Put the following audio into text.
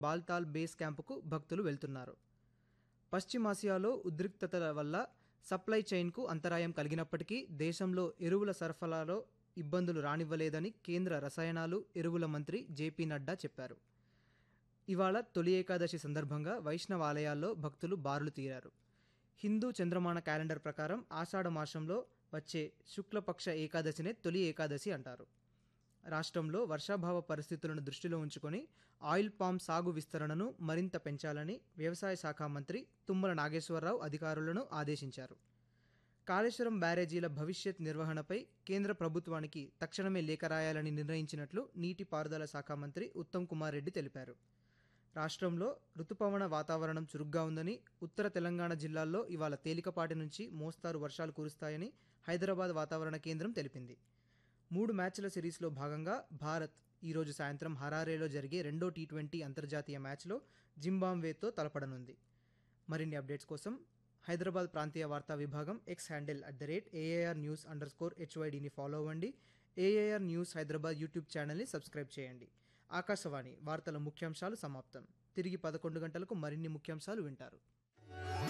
Baltal base క్యాంపుకు భక్తులు వెళ్తున్నారు పశ్చిమాసియాలో ఉద్రిక్తతల వల్ల సప్లై చైన్కు అంతరాయం కలిగినప్పటికీ దేశంలో ఎరువుల సరఫరాలో ఇబ్బందులు రానివ్వలేదని కేంద్ర రసాయనాలు ఎరువుల మంత్రి జేపీ నడ్డా చెప్పారు ఇవాళ తొలి ఏకాదశి సందర్భంగా వైష్ణవ ఆలయాల్లో భక్తులు బారులు తీరారు హిందూ చంద్రమాన క్యాలెండర్ ప్రకారం ఆషాఢ మాసంలో వచ్చే శుక్లపక్ష ఏకాదశినే తొలి ఏకాదశి అంటారు రాష్ట్రంలో వర్షాభావ పరిస్థితులను దృష్టిలో ఉంచుకొని ఆయిల్ పామ్ సాగు విస్తరణను మరింత పెంచాలని వ్యవసాయ శాఖ మంత్రి తుమ్మల నాగేశ్వరరావు అధికారులను ఆదేశించారు కాళేశ్వరం బ్యారేజీల భవిష్యత్ నిర్వహణపై కేంద్ర ప్రభుత్వానికి తక్షణమే లేఖ రాయాలని నిర్ణయించినట్లు నీటిపారుదల శాఖ మంత్రి ఉత్తమ్ కుమార్ రెడ్డి తెలిపారు రాష్ట్రంలో రుతుపవన వాతావరణం చురుగ్గా ఉందని ఉత్తర తెలంగాణ జిల్లాల్లో ఇవాళ తేలికపాటి నుంచి మోస్తారు వర్షాలు కురుస్తాయని హైదరాబాద్ వాతావరణ కేంద్రం తెలిపింది మూడు మ్యాచ్ల సిరీస్లో భాగంగా భారత్ ఈరోజు సాయంత్రం హరారేలో జరిగే రెండో టీ ట్వంటీ అంతర్జాతీయ మ్యాచ్లో జింబాబ్వేతో తలపడనుంది మరిన్ని అప్డేట్స్ కోసం హైదరాబాద్ ప్రాంతీయ వార్తా విభాగం X handle at the rate AAR news underscore స్కోర్ హెచ్వైడిని ఫాలో అవ్వండి ఏఏఆర్ న్యూస్ హైదరాబాద్ యూట్యూబ్ ఛానల్ని సబ్స్క్రైబ్ చేయండి ఆకాశవాణి వార్తల ముఖ్యాంశాలు సమాప్తం తిరిగి పదకొండు గంటలకు మరిన్ని ముఖ్యాంశాలు వింటారు